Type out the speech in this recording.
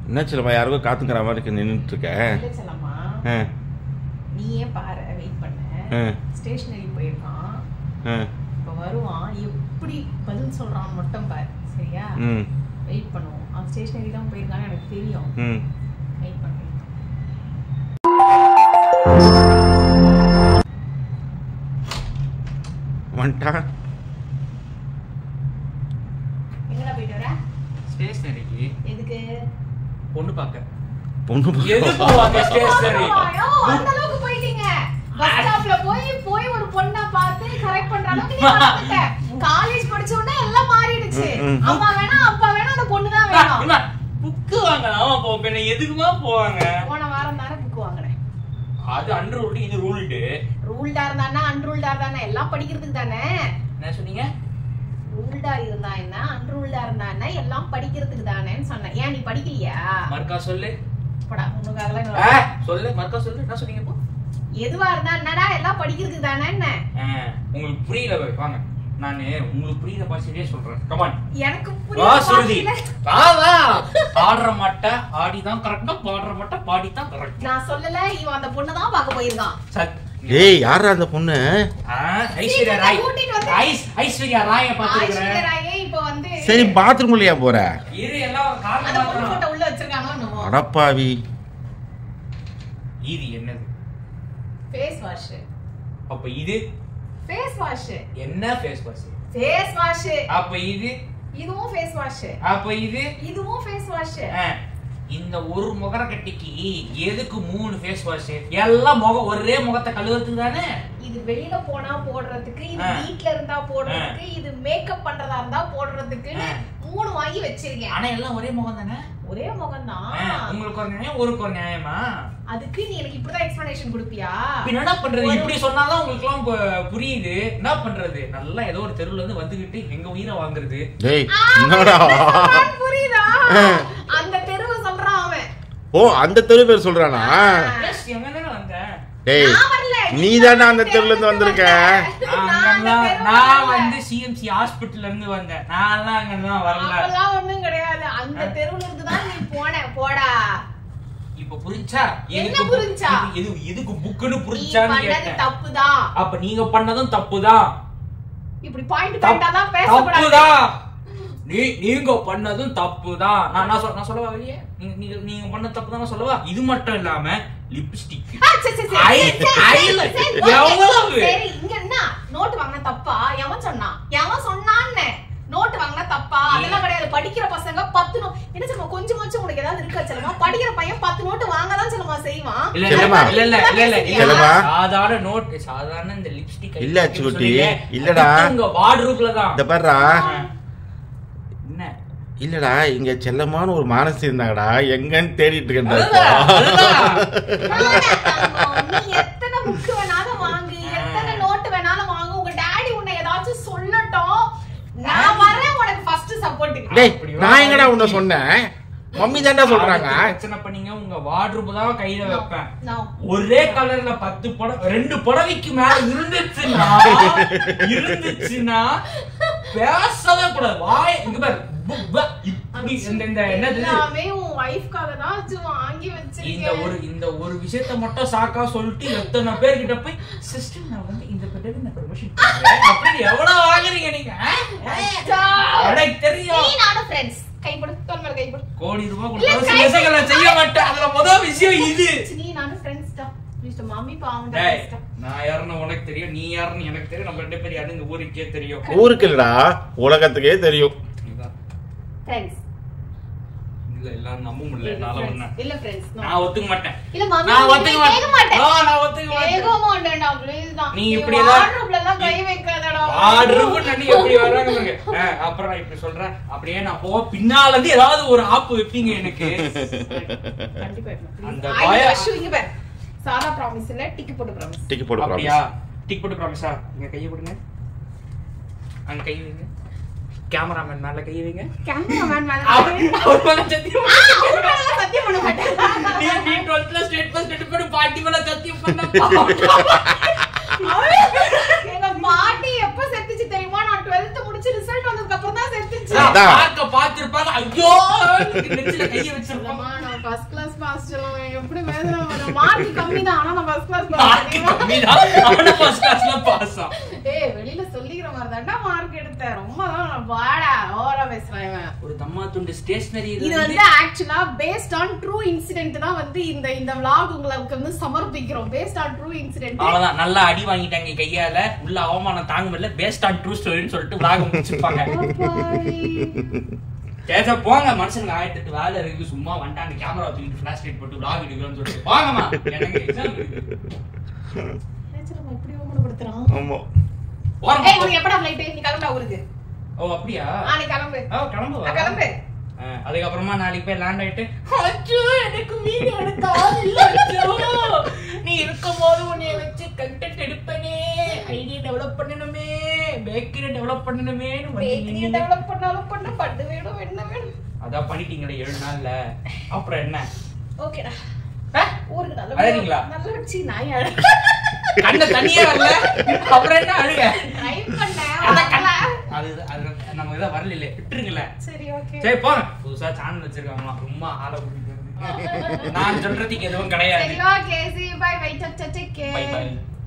என்ன செல்லம்மா யாருக்கோ காத்துக்கிற மாதிரி நின்றுட்டு இருக்க இல்ல செல்லம்மா ஆ, நீயே பாரு வெயிட் பண்ண ஆ, ஸ்டேஷனரி போயிருக்கான் ஆ, இப்போ வருவான் எப்படி பதில் சொல்றான் மட்டும் பாரு சரியா ம் வெயிட் பண்ணுவோம் அவன் ஸ்டேஷனரி தான் போயிருக்கான்னு எனக்கு தெரியும் ம் வெயிட் பண்ணு வந்துட்டான் எங்கடா போயிட்டு வர ஸ்டேஷனரிக்கு எதுக்கு பொண்ணு பார்க்க பொண்ணு எது பா- போவாங்க ஸ்டேஷனரி ஐயோ, அந்த அளவுக்கு போயிட்டீங்க பஸ் ஸ்டாப்ல போய் போய் ஒரு பொண்ணை பார்த்து கரெக்ட் பண்ற அளவுக்கு நீங்க வந்துட்ட. காலேஜ் படிச்ச உடனே எல்லாம் மாறிடுச்சு ம், ம். அம்மா வேணா அப்பா வேணா அந்த பொண்ணு தான் வேணும் புக்கு வாங்கலாம் அப்போ பின்ன எதுக்குமா போவாங்க போன வாரம் தானே புக் வாங்குறேன் அது அண்டர் ரூல்டு இது ரூல்டு ரூல்டா இருந்தானே அன்ரூல்டா இருந்தானே எல்லாம் படிக்கிறதுக்கு தானே என்ன சொன்னீங்க ரூல்டா இருந்தா என்ன அன்ரூல்டா இருந்தா என்ன எல்லாம் படிக்கிறதுக்கு தானேன்னு சொன்னேன் ஏன் நீ படிக்கலையா மர்க்கா சொல்லு போடா உனக்காகலாம் ஆ, இன்னொரு- சொல்லு மர்க்கா சொல்லு என்ன சொன்னீங்க இப்போ எதுவா இருந்தா என்னடா எல்லாம் படிக்கிறதுக்கு தானே என்ன ஆ, உங்களுக்கு புரியல பாரு, வாங்க நானு உங்களுக்கு புரியுற பாஷையிலே சொல்றேன் கமான் எனக்கு வா சுருதி புரியல வா வா ஆடுற மாட்ட ஆடிதான் கரெக்டா பாடுற மாட்ட பாடி தான் கரெக்ட் நான் சொல்லல இவன் அந்த பொண்ணை தான் பார்க்க போயிருக்கான் சத் ஏய் யாரா அந்த பொண்ணு ஆ, ஐஸ்வர்யா ராய் கூட்டிட்டு வந்து- ஐஸ் ஐஸ்வர்யா ராய ஐஸ்வர்யா பாத்துக்கிறேன் ராயே இப்ப வந்து சரி பாத்ரூம் இல்லையா போற இரு எல்லாம் அந்த காரணம் பொண்ணு பார்க்கணும். போட்ட உள்ள வச்சிருக்காங்களோ என்னமோ அடப்பாவி இது என்னது ஃபேஸ் வாஷ் அப்ப இது ஃபேஸ் வாஷ் என்ன ஃபேஸ் வாஷ் ஃபேஸ் வாஷ் அப்ப இது இதுவும் ஃபேஸ் வாஷ் அப்ப இது இதுவும் ஃபேஸ் வாஷ் ஆ, இந்த ஒரு முகர கட்டிக்கு எதுக்கு மூணு ஃபேஸ் வாஷ் எல்லாம் முகம் ஒரே முகத்தை கழுவுறதுக்கு தானே இது வெளியில போனா போடுறதுக்கு இது ஆ. வீட்ல இருந்தா போடுறதுக்கு இது மேக்கப் பண்றதா இருந்தா போடுறதுக்கு ஆ. மூணு வாங்கி வச்சிருக்கேன் ஆனா எல்லாம் ஒரே முகம் தானே ஒரே முகம் ஆ, தான் உங்களுக்கு ஒரு நியாயம் ஊருக்கு ஒரு நியாயமா அதுக்கு நீ எனக்கு இப்படிதான் எக்ஸ்பிளனேஷன் கொடுப்பியா இப்ப என்ன பண்றது ஒரு- இப்படி சொன்னாதான் உங்களுக்கு எல்லாம் பு- புரியுது என்ன பண்றது நல்லா ஏதோ ஒரு தெருவுல இருந்து வந்துகிட்டு எங்க உயிரை வாங்குறது டேய் ஆ, என்னடா நான் புரியுதா ஆ. அந்த தெருவு சொல்றான் அவன் ஓ அந்த தெரு பேர் சொல்றானா Yes, எங்க தானே வந்தேன் டேய் நான் வரல நீ தானே அந்த தெருல இருந்து வந்திருக்க நான் நான் அந்த அங்கெல்லாம் தெருவுல நான் வரல. வந்து சிஎம்சி ஹாஸ்பிட்டல்ல இருந்து வந்தேன் நான் எல்லாம் அங்கெல்லாம் வரல அதெல்லாம் ஒண்ணும் கிடையாது அந்த தெருவுல இருந்து தான் நீ போன போடா இப்ப புரிஞ்சா என்ன எதுக்கு புரிஞ்சா? இது எது எதுக்கு புக்குன்னு நீ புரிஞ்சான்னு பண்ணது கேட்டேன் தப்புதான் அப்ப நீங்க பண்ணதும் தப்புதான் இப்படி பாயிண்ட் பாயிண்டா தான் பேசக்கூடாது தப்புதான் நீ நீங்க பண்ணதும் தப்புதான் நான் நான் சொல் நான் சொல்லவா வெளியே நீங்க நீங்க நீங்க பண்ண தப்பு தான் சொல்லவா இது மட்டும் இல்லாம லிப்ஸ்டிக் ஆ, சரி, சரி, சரி. ஐ- சரி, சரி, ஐல- சரி, okay. எவ்வளவு? சரி, இங்க என்ன நோட்டு வாங்கினா தப்பா எவன் சொன்னான் எவன் சொன்னான்னு நோட்டு வாங்கினா தப்பா அதெல்லாம் கிடையாது படிக்கிற பசங்க பத்து நோ என்ன சொல்லுமா கொஞ்சமாச்சும் உனக்கு ஏதாவது இருக்கா சொல்லுமா படிக்கிற பையன் பத்து நோட்டு வாங்க தான் சொல்லுமா செய்வான் இல்ல செல்லம்மா. இல்ல இல்ல இல்ல இல்ல இல்ல செல்லம்மா. சாதாரண நோட் சாதாரண இந்த லிப்ஸ்டிக் இல்ல, அச்சுக்குட்டி. இல்லடா. உங்க வார்ட்ரூப்ல தான் இந்த பாருடா என்ன இல்லடா இங்க செல்லமான ஒரு மானசி இருந்தாங்கடா எங்கன்னு தேடிட்டு அதுதான், அதுதான். இருக்கேன் நீ எத்தனை புக் வேணாலும் வாங்கு எத்தனை நோட்டு வேணாலும் வாங்கு உங்க டாடி உன்னை ஏதாச்சும் சொல்லட்டும் நான் வரேன் உனக்கு ஃபர்ஸ்ட் சப்போர்ட் டேய் நான் எங்கடா உன்னை சொன்னேன் மம்மி தான்டா சொல்றாங்க அடுத்து பிரச்சனை பண்ணீங்க உங்க வார்ட்ரூப் தான் கையில வைப்பேன் நான் ஒரே கலர்ல பத்து புடவை ரெண்டு புடவைக்கு மேல இருந்துச்சுன்னா இருந்துச்சுன்னா பேசவே கூடாது வாய் இங்க பாரு பு- ப- இப்படி இந்த இந்த என்னது எல்லாமே உன் வைஃப்காக தான் வச்சு வாங்கி இந்த வச்சிருக்கேன் ஒரு இந்த ஒரு விஷயத்த மட்டும் சாக்கா சொல்லிட்டு எத்தனை பேர்கிட்ட போய் சிஸ்டர் நான் வந்து இந்த பெட்டுக்கு நான் ப்ரமோஷன் அப்படி எவ்வளவு வாங்குறீங்க நீங்க ஆ? அச்சா. எனக்கு நீ தெரியும் நானும் ஃப்ரெண்ட்ஸ் கைப்படு தோல் மேல கைப்படு கோடி ரூபாய் இல்ல, கொடுத்தாலும் சில கை- விஷயங்களை நான் செய்ய மாட்டேன் அதுல முதல் விஷயம் இது நீ நானும் ஃப்ரெண்ட்ஸ் தான் ப்ளீஸ் மம்மி பாவம் டேய், நான் யாருன்னு உனக்கு தெரியும் நீ யாருன்னு எனக்கு தெரியும் நம்ம ரெண்டு பேரும் யாருன்னு இந்த ஊருக்கே தெரியும் ஊருக்கு இல்லடா உலகத்துக்கே தெரியும் இதுதான். ஃப்ரெண்ட்ஸ் இல்ல எல்லாரும் நம்ப முடியல என்னால ஒண்ணு இல்ல ஃப்ரெண்ட்ஸ் நான் ஒத்துக்க மாட்டேன் இல்ல மம்மி நான் ஒத்துக்க கேட்க மாட்டேன் மாட்டேன் No, நான் ஒத்துக்க மாட்டேன் கேட்க மாட்டேன்டா ப்ளீஸ் தான் நீ இப்படி எல்லாம் வார்ட்ரோப்ல எல்லாம் கை வைக்காதடா ஆர்டருக்கு நடி எப்படி வராங்க பாருங்க. ஆ, அப்புறம் நான் இப்படி சொல்றேன் அப்படியே நான் போக பின்னால இருந்து ஏதாவது ஒரு ஆப்பு வைப்பீங்க எனக்கு கண்டிப்பா வைப்பேன், அந்த please. பய- ஐ விஷ் இங்க பாரு சாதா ப்ராமிஸ் இல்ல டிக்கி போட்டு ப்ராமிஸ் டிக்கி போடு அப்படியா ப்ராமிஸ் டிக் போட்டு ப்ராமிஸா இங்க கையை கொடுங்க அங்க கை வைங்க கேமராமேன் மேல கை வைங்க கேமராமேன் மேல அவர் அவர் மேல சத்தியம் அவரு மேல சத்தியம் பண்ண மாட்டேன் நீ நீ 12th ஸ்டேட் ஃபர்ஸ்ட் எடுத்து போய் பாட்டி மேல சத்தியம் பண்ண எங்க பாட்டி எப்ப செத்துச்சு தெரியுமா நான் 12th முடிச்சு ரிசல்ட் வந்ததுக்கு அப்புறம் தான் செத்துச்சு அதான். பார்க்க பார்த்திருப்பாங்க ஐயோ நெஞ்சில கைய வச்சிருப்போம் இல்லம்மா, நான் first class pass சொல்லுவேன். எப்படி வேதனை வரும்? mark கம்மிதான், ஆனா நான் first class pass மார்க் தெரியுமா? கம்மிதான் அவன ஃபர்ஸ்ட் கிளாஸ்ல பாஸ் ஏய், வெளியில சொல்லிக்கிற மாதிரி தான்டா mark எடுத்தேன். ரொம்ப தான் நான் வாடா, over ஆ பேசுறான் இவன். ஒரு தம்மா துண்டு ஸ்டேஷனரி இது வந்து ஆக்சுவலா பேஸ்ட் ஆன் ட்ரூ இன்சிடென்ட் தான் வந்து இந்த இந்த vlog உங்களுக்கு வந்து சமர்ப்பிக்கிறோம் பேஸ்ட் ஆன் ட்ரூ இன்சிடென்ட் அவ்வளவுதான் நல்லா அடி வாங்கிட்டாங்க கையால உள்ள அவமானம் தாங்க முடியல பேஸ்ட் ஆன் ட்ரூ ஸ்டோரின்னு சொல்லிட்டு விளாக முடிச்சிருப்பாங்க கேட்ட போங்க மனுஷனுக்கு ஆயிரத்தி எட்டு வேலை இருக்கு சும்மா வந்துட்டாங்க கேமரா தூக்கிட்டு ஃபிளாஷ் லைட் போட்டு விளாக் எடுக்கிறோம்னு சொல்லிட்டு வாங்கம்மா எனக்கு எக்ஸாம் இருக்கு இப்படி அவமானப்படுத்துறான் ஆமா ஓரமா ஏய் போ. உனக்கு எப்படா flight? நீ கிளம்புடா ஊருக்கு. ஓ அப்படியா ஆ, நீ கிளம்பு. ஓ கிளம்பு ஆ, கிளம்பு. ஆ, அதுக்கப்புறமா நாளைக்கு போய் லேண்ட் ஆயிட்டு அச்சோ எனக்கு வீடியோ எடுக்க ஆள் இல்ல அச்சோ நீ இருக்கும்போது உன்னை வச்சு கண்டென்ட் எடுப்பனே ஐடியா டெவலப் பண்ணணுமே பேக்கரி டெவலப் பண்ணணுமே Bakery ய develop பண்ணாலும் பண்ண, பட்டு வேணும், என்ன வேணும்? அதான் பண்ணிட்டீங்களே ஏழு நாள்ல அப்புறம் என்ன ஓகேடா. ஆ? ஊருக்கு நல்ல அழறீங்களா? நல்ல வச்சு நாய் அழ. கண்ண தனியே வரல அப்புறம் என்ன அழுக Try பண்ணேன், அதான் கண்ண- வரல. அது அது நமக்கு தான் வரல இல்லையே விட்டுருங்களே சரி, okay. சரி போங்க புதுசா சேனல் வச்சிருக்காங்களா ரொம்ப ஆளை கூட்டிட்டு வந்து. நான் சொல்றதுக்கு எதுவும் கிடையாது சரி, okay. See you, bye, bye. Cha, cha, take care. Bye by